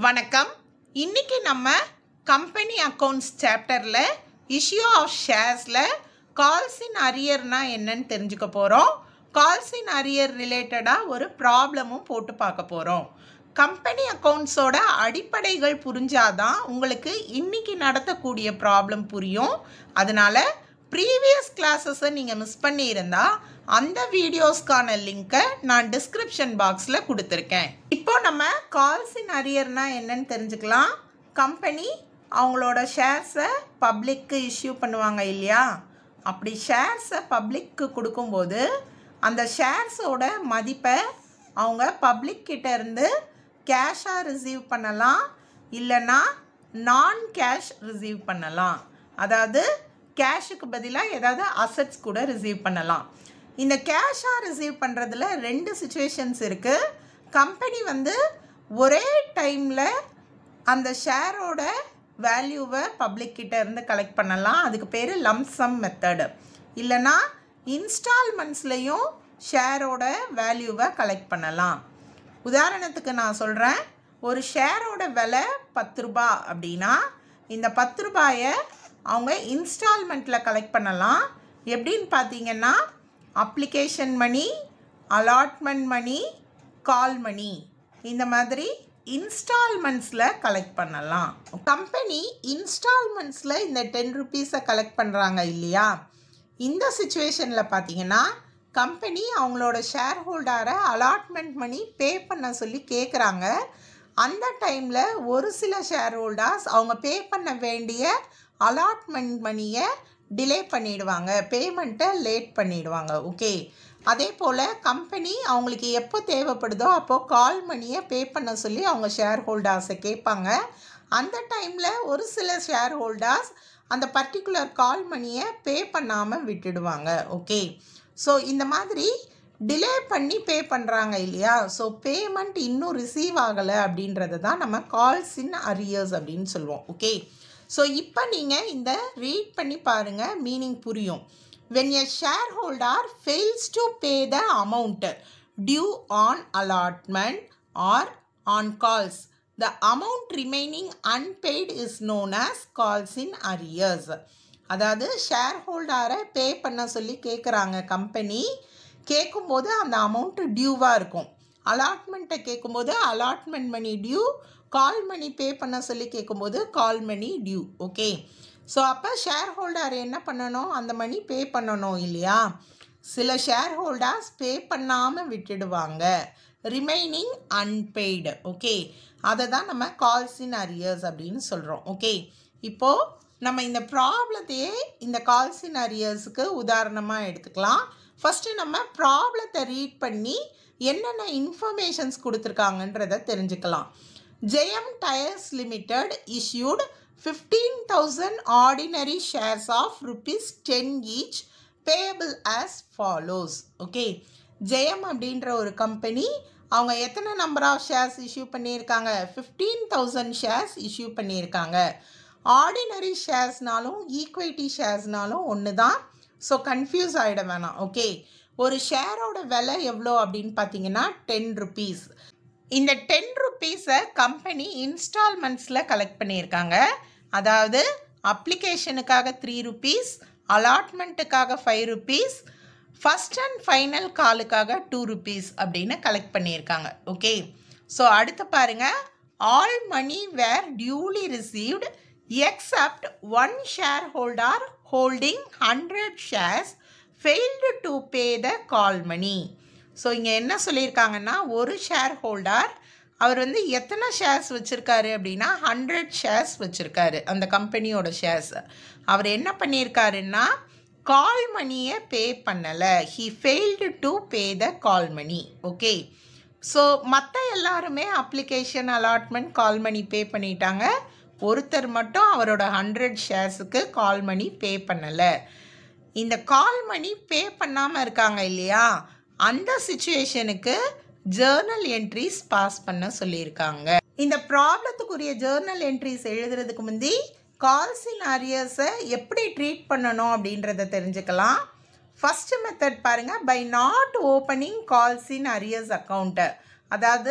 வணக்கம் இன்னைக்கு நம்ம கம்பெனி அக்கவுண்ட்ஸ் சாப்டரில் இஷ்யூ ஆஃப் ஷேர்ஸில் கால்ஸ் இன் அரியர்னா என்னன்னு தெரிஞ்சுக்க போகிறோம் கால்ஸ் இன் அரியர் ரிலேட்டடாக ஒரு ப்ராப்ளமும் போட்டு பார்க்க போகிறோம் கம்பெனி அக்கவுண்ட்ஸோட அடிப்படைகள் புரிஞ்சாதான் உங்களுக்கு இன்னைக்கு நடத்தக்கூடிய ப்ராப்ளம் புரியும் அதனால ப்ரீவியஸ் கிளாஸஸை நீங்கள் மிஸ் பண்ணியிருந்தா அந்த வீடியோஸ்க்கான லிங்க்கை நான் டிஸ்கிரிப்ஷன் பாக்ஸில் கொடுத்துருக்கேன் இப்போ நம்ம கால்ஸ் இன் அரியர்னா என்னன்னு தெரிஞ்சுக்கலாம் கம்பெனி அவங்களோட ஷேர்ஸை பப்ளிக்கு இஷ்யூ பண்ணுவாங்க இல்லையா அப்படி ஷேர்ஸை பப்ளிக்கு கொடுக்கும்போது அந்த ஷேர்ஸோட மதிப்பை அவங்க பப்ளிக் கிட்ட இருந்து கேஷாக ரிசீவ் பண்ணலாம் இல்லைன்னா நான் கேஷ் ரிசீவ் பண்ணலாம் அதாவது கேஷுக்கு பதிலாக ஏதாவது அசட்ஸ் கூட ரிசீவ் பண்ணலாம் இந்த கேஷாக ரிசீவ் பண்ணுறதுல ரெண்டு சுச்சுவேஷன்ஸ் இருக்குது கம்பெனி வந்து ஒரே டைமில் அந்த ஷேரோட வேல்யூவை பப்ளிக் கிட்ட இருந்து கலெக்ட் பண்ணலாம் அதுக்கு பேர் லம்சம் மெத்தடு இல்லைன்னா இன்ஸ்டால்மெண்ட்ஸ்லேயும் ஷேரோட வேல்யூவை கலெக்ட் பண்ணலாம் உதாரணத்துக்கு நான் சொல்கிறேன் ஒரு ஷேரோட விலை பத்து ரூபா அப்படின்னா இந்த பத்து ரூபாயை அவங்க இன்ஸ்டால்மெண்ட்டில் கலெக்ட் பண்ணலாம் எப்படின்னு பார்த்தீங்கன்னா அப்ளிகேஷன் மணி அலாட்மெண்ட் மணி கால் மணி இந்த மாதிரி இன்ஸ்டால்மெண்ட்ஸில் கலெக்ட் பண்ணலாம் கம்பெனி இன்ஸ்டால்மெண்ட்ஸில் இந்த டென் ருபீஸை கலெக்ட் பண்ணுறாங்க இல்லையா இந்த சுச்சுவேஷனில் பார்த்தீங்கன்னா கம்பெனி அவங்களோட ஷேர் ஹோல்டரை அலாட்மெண்ட் மணி பே பண்ண சொல்லி கேட்குறாங்க அந்த டைமில் ஒரு சில ஷேர் ஹோல்டர்ஸ் அவங்க பே பண்ண வேண்டிய அலாட்மெண்ட் மணியை டிலே பண்ணிடுவாங்க பேமெண்ட்டை லேட் பண்ணிடுவாங்க ஓகே அதே போல் கம்பெனி அவங்களுக்கு எப்போ தேவைப்படுதோ அப்போது கால் மணியை பே பண்ண சொல்லி அவங்க ஷேர் ஹோல்டர்ஸை கேட்பாங்க அந்த டைமில் ஒரு சில ஷேர் ஹோல்டர்ஸ் அந்த பர்டிகுலர் கால் மணியை பே பண்ணாமல் விட்டுடுவாங்க ஓகே ஸோ இந்த மாதிரி டிலே பண்ணி பே பண்ணுறாங்க இல்லையா ஸோ பேமெண்ட் இன்னும் ரிசீவ் ஆகலை அப்படின்றத தான் நம்ம கால்ஸ் இன் அரியர்ஸ் அப்படின்னு சொல்லுவோம் ஓகே ஸோ இப்போ நீங்கள் இந்த ரீட் பண்ணி பாருங்கள் மீனிங் புரியும் when a share holder fails to pay the amount due on allotment or on calls the amount remaining unpaid is known as calls in arrears அதாவது share ஹோல்டரை பே பண்ண சொல்லி கேட்குறாங்க கம்பெனி கேட்கும்போது அந்த அமௌண்ட்டு டியூவாக இருக்கும் அலாட்மெண்ட்டை கேட்கும்போது அலாட்மெண்ட் மணி டியூ கால் money பே பண்ண சொல்லி கேட்கும்போது call money due okay so அப்போ ஷேர் ஹோல்டர் என்ன பண்ணணும் அந்த மணி பே பண்ணணும் இல்லையா சில ஷேர் ஹோல்டர்ஸ் பே பண்ணாமல் விட்டுடுவாங்க ரிமைனிங் அன்பெய்டு ஓகே அதை தான் நம்ம கால்ஸ் இன் அரியர்ஸ் அப்படின்னு சொல்கிறோம் ஓகே இப்போது நம்ம இந்த ப்ராப்ளத்தையே இந்த கால்ஸ் இன் அரியர்ஸுக்கு உதாரணமாக எடுத்துக்கலாம் ஃபஸ்ட்டு நம்ம ப்ராப்ளத்தை ரீட் பண்ணி என்னென்ன இன்ஃபர்மேஷன்ஸ் கொடுத்துருக்காங்கன்றதை தெரிஞ்சுக்கலாம் Jayam tyres limited issued fifteen thousand ordinary shares of rupees ten each payable as follows okay Jayam அப்படின்ற ஒரு கம்பெனி அவங்க எத்தனை நம்பர் ஆஃப் ஷேர்ஸ் இஷ்யூ பண்ணியிருக்காங்க ஃபிஃப்டீன் தௌசண்ட் ஷேர்ஸ் இஷ்யூ பண்ணியிருக்காங்க ஆர்டினரி ஷேர்ஸ்னாலும் ஈக்விட்டி ஷேர்ஸ்னாலும் ஒன்று தான் ஸோ கன்ஃபியூஸ் ஆகிட வேணாம் ஓகே ஒரு ஷேரோட விலை எவ்வளோ அப்படின்னு பார்த்தீங்கன்னா டென் ருபீஸ் இந்த டென் ருப்பீஸை கம்பெனி இன்ஸ்டால்மெண்ட்ஸில் கலெக்ட் பண்ணியிருக்காங்க அதாவது அப்ளிகேஷனுக்காக த்ரீ ருபீஸ் அலாட்மெண்ட்டுக்காக five rupees first and final காலுக்காக டூ ருபீஸ் அப்படின்னு கலெக்ட் பண்ணியிருக்காங்க ஓகே ஸோ அடுத்து பாருங்கள் all money were duly received except one share holder holding hundred shares failed to pay the call money so இங்கே என்ன சொல்லியிருக்காங்கன்னா ஒரு ஷேர் ஹோல்டர் அவர் வந்து எத்தனை ஷேர்ஸ் வச்சுருக்காரு அப்படின்னா ஹண்ட்ரட் ஷேர்ஸ் வச்சுருக்காரு அந்த கம்பெனியோட ஷேர்ஸ் அவர் என்ன பண்ணியிருக்காருன்னா கால் மணியை பே பண்ணலை he failed to pay the call money okay so மற்ற எல்லாருமே அப்ளிகேஷன் அலாட்மெண்ட் கால் மணி பே பண்ணிட்டாங்க ஒருத்தர் மட்டும் அவரோட ஹண்ட்ரட் ஷேர்ஸுக்கு கால் மணி பே பண்ணலை இந்த கால் மணி பே பண்ணாமல் இருக்காங்க இல்லையா அந்த சுச்சுவேஷனுக்கு ஜேர்னல் என்ட்ரிஸ் பாஸ் பண்ண சொல்லியிருக்காங்க இந்த ப்ராப்ளத்துக்குரிய ஜேர்னல் என்ட்ரிஸ் எழுதுறதுக்கு முந்தி கால்ஸ் இன் அரியர்ஸை எப்படி ட்ரீட் பண்ணணும் அப்படின்றத தெரிஞ்சுக்கலாம் ஃபஸ்ட்டு மெத்தட் பாருங்கள் by not opening calls in arrears account அதாவது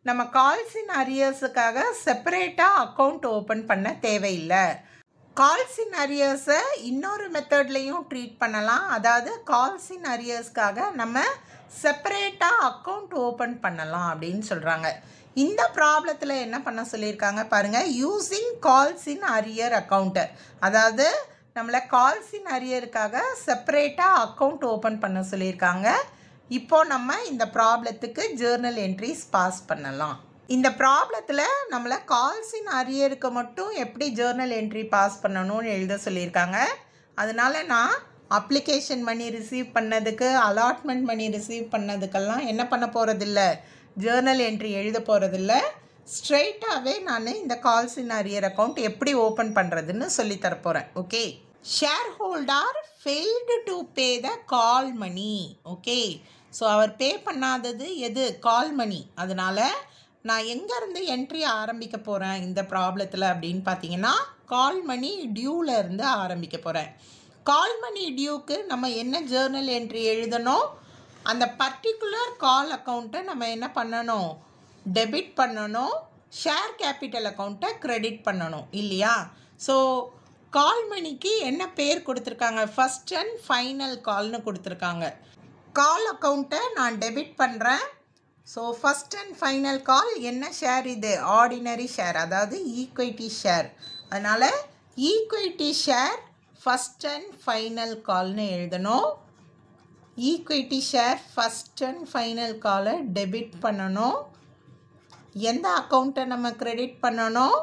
நம்ம கால்ஸ் இன் அரியர்ஸுக்காக செப்பரேட்டாக அக்கௌண்ட் ஓப்பன் பண்ண தேவையில்லை கால்ஸ் இன் அரியர்ஸை இன்னொரு மெத்தட்லேயும் ட்ரீட் பண்ணலாம் அதாவது கால்ஸ் இன் அரியர்ஸ்க்காக நம்ம செப்பரேட்டாக அக்கௌண்ட் ஓப்பன் பண்ணலாம் அப்படின்னு சொல்கிறாங்க இந்த ப்ராப்ளத்தில் என்ன பண்ண சொல்லியிருக்காங்க பாருங்கள் using calls in arrear account அதாவது நம்மளை கால்ஸ் இன் அரியருக்காக செப்பரேட்டாக அக்கௌண்ட் ஓப்பன் பண்ண சொல்லியிருக்காங்க இப்போ நம்ம இந்த ப்ராப்ளத்துக்கு ஜேர்னல் என்ட்ரிஸ் பாஸ் பண்ணலாம் இந்த ப்ராப்ளத்தில் நம்மளை கால்ஸ் இன் அரியருக்கு மட்டும் எப்படி ஜேர்னல் என்ட்ரி பாஸ் பண்ணணும்னு எழுத சொல்லியிருக்காங்க அதனால நான் அப்ளிகேஷன் மணி ரிசீவ் பண்ணதுக்கு அலாட்மெண்ட் மணி ரிசீவ் பண்ணதுக்கெல்லாம் என்ன பண்ண போகிறதில்ல ஜேர்னல் என்ட்ரி எழுத போகிறதில்ல ஸ்ட்ரெயிட்டாகவே நான் இந்த கால்ஸ் இன் அரியர் அக்கௌண்ட் எப்படி ஓப்பன் பண்ணுறதுன்னு சொல்லி தரப்போகிறேன் okay share holder failed to pay the call money okay so அவர் பே பண்ணாதது எது கால் மணி அதனால் நான் எங்கேருந்து என்ட்ரி ஆரம்பிக்க போகிறேன் இந்த ப்ராப்ளத்தில் அப்படின்னு பார்த்தீங்கன்னா கால் மணி டியூவில் இருந்து ஆரம்பிக்க போகிறேன் கால் மணி டியூக்கு நம்ம என்ன ஜேர்னல் என்ட்ரி எழுதணும் அந்த பர்டிகுலர் கால் அக்கௌண்ட்டை நம்ம என்ன பண்ணணும் டெபிட் பண்ணணும் ஷேர் கேபிட்டல் அக்கௌண்ட்டை கிரெடிட் பண்ணணும் இல்லையா ஸோ கால் மணிக்கு என்ன பேர் கொடுத்துருக்காங்க ஃபஸ்ட் அண்ட் ஃபைனல் கால்னு கொடுத்துருக்காங்க கால் அக்கௌண்ட்டை நான் டெபிட் பண்ணுறேன் so first and final call என்ன ஷேர் இது ஆர்டினரி ஷேர் அதாவது ஈக்விட்டி ஷேர் அதனால் equity share first and final கால்னு எழுதணும் equity share first and final காலை டெபிட் பண்ணணும் எந்த அக்கௌண்ட்டை நம்ம கிரெடிட் பண்ணணும்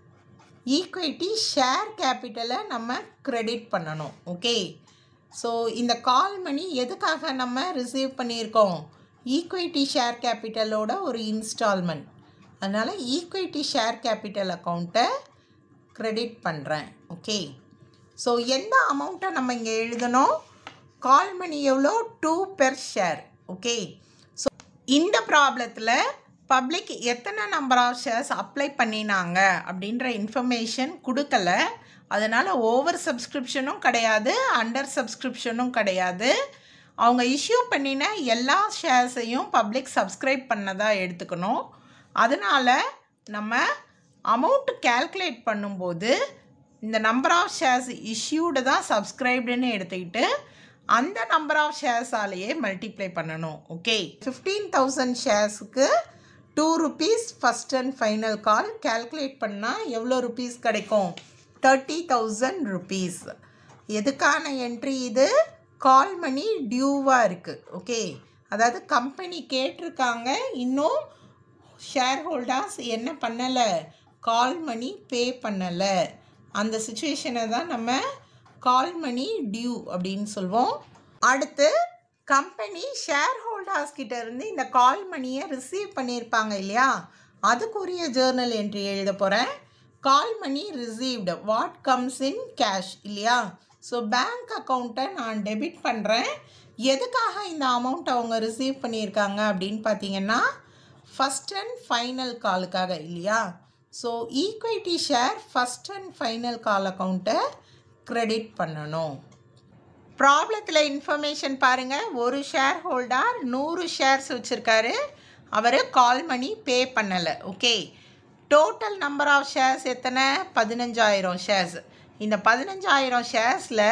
ஈக்விட்டி ஷேர் கேபிட்டலை நம்ம கிரெடிட் பண்ணணும் ஓகே ஸோ இந்த கால் மணி எதுக்காக நம்ம ரிசீவ் பண்ணியிருக்கோம் ஈக்விட்டி ஷேர் கேபிட்டலோட ஒரு இன்ஸ்டால்மெண்ட் அதனால் ஈக்விட்டி ஷேர் கேபிட்டல் அக்கௌண்ட்டை கிரெடிட் பண்ணுறேன் ஓகே ஸோ எந்த அமௌண்ட்டை நம்ம இங்கே எழுதணும் கால் மணி எவ்வளோ two per share okay so இந்த ப்ராப்ளத்தில் பப்ளிக் எத்தனை நம்பர் ஆஃப் ஷேர்ஸ் அப்ளை பண்ணினாங்க அப்படின்ற இன்ஃபர்மேஷன் கொடுக்கல அதனால் ஓவர் சப்ஸ்கிரிப்ஷனும் கிடையாது அண்டர் சப்ஸ்கிரிப்ஷனும் கிடையாது அவங்க இஷ்யூ பண்ணின எல்லா ஷேர்ஸையும் பப்ளிக் சப்ஸ்கிரைப் பண்ணதாக எடுத்துக்கணும் அதனால் நம்ம அமௌண்ட் கேல்குலேட் பண்ணும்போது இந்த நம்பர் ஆஃப் ஷேர்ஸ் இஷ்யூடு தான் சப்ஸ்கிரைப்டுன்னு எடுத்துக்கிட்டு அந்த நம்பர் ஆஃப் ஷேர்ஸாலேயே மல்டிப்ளை பண்ணணும் ஓகே ஃபிஃப்டீன் தௌசண்ட் ஷேர்ஸுக்கு two rupees first and final call calculate பண்ணால் எவ்வளோ ருபீஸ் கிடைக்கும் தேர்ட்டி தௌசண்ட் ருபீஸ் எதுக்கான என்ட்ரி இது கால் மணி டியூவாக இருக்குது ஓகே அதாவது கம்பெனி கேட்டிருக்காங்க இன்னும் ஷேர் ஹோல்டர்ஸ் என்ன பண்ணலை கால் மணி பே பண்ணலை அந்த சுச்சுவேஷனை தான் நம்ம கால் மணி டியூ அப்படின்னு சொல்வோம் அடுத்து கம்பெனி ஷேர் ஹோல்டர்ஸ் கிட்ட இருந்து இந்த கால் மணியை ரிசீவ் பண்ணியிருப்பாங்க இல்லையா அதுக்குரிய ஜேர்னல் என்ட்ரி எழுத போகிறேன் call money received what comes in cash இல்லையா ஸோ பேங்க் அக்கௌண்ட்டை நான் டெபிட் பண்ணுறேன் எதுக்காக இந்த அமௌண்ட் அவங்க ரிசீவ் பண்ணியிருக்காங்க அப்படின்னு பார்த்தீங்கன்னா ஃபஸ்ட் அண்ட் ஃபைனல் காலுக்காக இல்லையா so equity share first and final call அக்கௌண்ட்டை கிரெடிட் பண்ணணும் ப்ராப்ளத்தில் இன்ஃபர்மேஷன் பாருங்கள் ஒரு ஷேர் ஹோல்டர் நூறு ஷேர்ஸ் வச்சுருக்காரு அவர் கால் மணி பே பண்ணலை okay total number of shares எத்தனை பதினஞ்சாயிரம் ஷேர்ஸ் இந்த பதினஞ்சாயிரம் ஷேர்ஸில்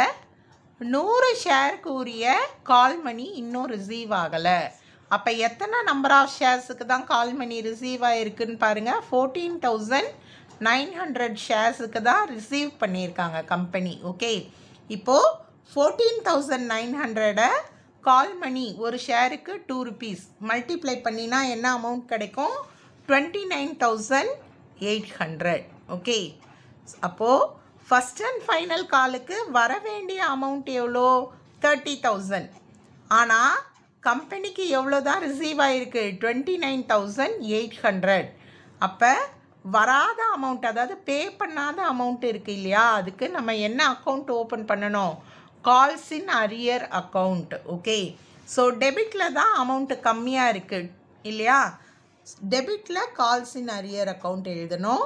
நூறு ஷேருக்கு உரிய கால் மணி இன்னும் ரிசீவ் ஆகலை அப்போ எத்தனை நம்பர் ஆஃப் ஷேர்ஸுக்கு தான் கால் மணி ரிசீவ் ஆகிருக்குன்னு பாருங்கள் ஃபோர்டீன் தௌசண்ட் நைன் ஹண்ட்ரட் ஷேர்ஸுக்கு தான் ரிசீவ் பண்ணியிருக்காங்க கம்பெனி ஓகே இப்போது ஃபோர்டீன் தௌசண்ட் நைன் ஹண்ட்ரடை கால் மணி ஒரு ஷேருக்கு டூ ருபீஸ் மல்டிப்ளை பண்ணினா என்ன அமௌண்ட் கிடைக்கும் twenty nine thousand eight hundred okay அப்போது ஃபஸ்ட் அண்ட் ஃபைனல் காலுக்கு வர வேண்டிய அமௌண்ட் எவ்வளோ தேர்ட்டி தௌசண்ட் ஆனால் கம்பெனிக்கு எவ்வளோ தான் ரிசீவ் ஆகிருக்கு twenty nine thousand eight hundred அப்போ வராத அமௌண்ட் அதாவது பே பண்ணாத அமௌண்ட் இருக்குது இல்லையா அதுக்கு நம்ம என்ன அக்கௌண்ட் ஓப்பன் பண்ணணும் calls in arrear account okay so டெபிட்டில் தான் அமௌண்ட்டு கம்மியாக இருக்குது இல்லையா டெபிட்டில் கால்ஸ் இன் அரியர் அக்கௌண்ட் எழுதணும்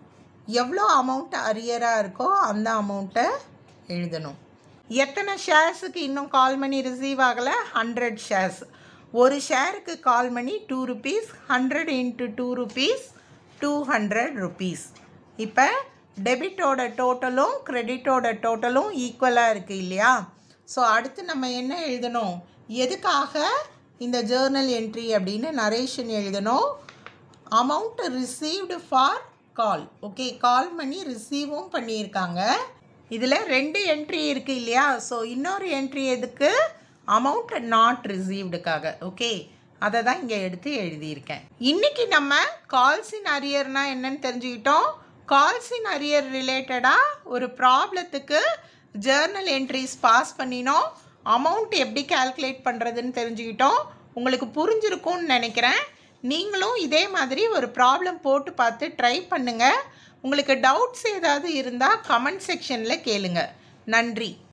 எவ்வளோ அமௌண்ட் அரியராக இருக்கோ அந்த அமௌண்ட்டை எழுதணும் எத்தனை ஷேர்ஸுக்கு இன்னும் கால் மணி ரிசீவ் ஆகலை ஹண்ட்ரட் ஷேர்ஸ் ஒரு ஷேருக்கு call money two rupees hundred into two rupees two hundred rupees இப்போ டெபிட்டோட டோட்டலும் கிரெடிட்டோட டோட்டலும் ஈக்குவலாக இருக்குது இல்லையா ஸோ அடுத்து நம்ம என்ன எழுதணும் எதுக்காக இந்த ஜேர்னல் என்ட்ரி அப்படின்னு நரேஷன் எழுதணும் amount received for call okay call பண்ணி ரிசீவும் பண்ணியிருக்காங்க இதில் ரெண்டு என்ட்ரி இருக்குது இல்லையா ஸோ இன்னொரு என்ட்ரி எதுக்கு அமௌண்ட் நாட் ரிசீவ்டுக்காக ஓகே அதை தான் இங்கே எடுத்து எழுதியிருக்கேன் இன்னைக்கு நம்ம கால்ஸ் இன் அரியர்னா என்னன்னு தெரிஞ்சுக்கிட்டோம் கால்ஸ் இன் அரியர் ரிலேட்டடாக ஒரு ப்ராப்ளத்துக்கு ஜேர்னல் என்ட்ரிஸ் பாஸ் பண்ணினோம் அமௌண்ட் எப்படி கால்குலேட் பண்ணுறதுன்னு தெரிஞ்சுக்கிட்டோம் உங்களுக்கு புரிஞ்சிருக்கும்னு நினைக்கிறேன் நீங்களும் இதே மாதிரி ஒரு ப்ராப்ளம் போட்டு பார்த்து ட்ரை பண்ணுங்கள் உங்களுக்கு டவுட்ஸ் ஏதாவது இருந்தால் கமெண்ட் செக்ஷனில் கேளுங்க நன்றி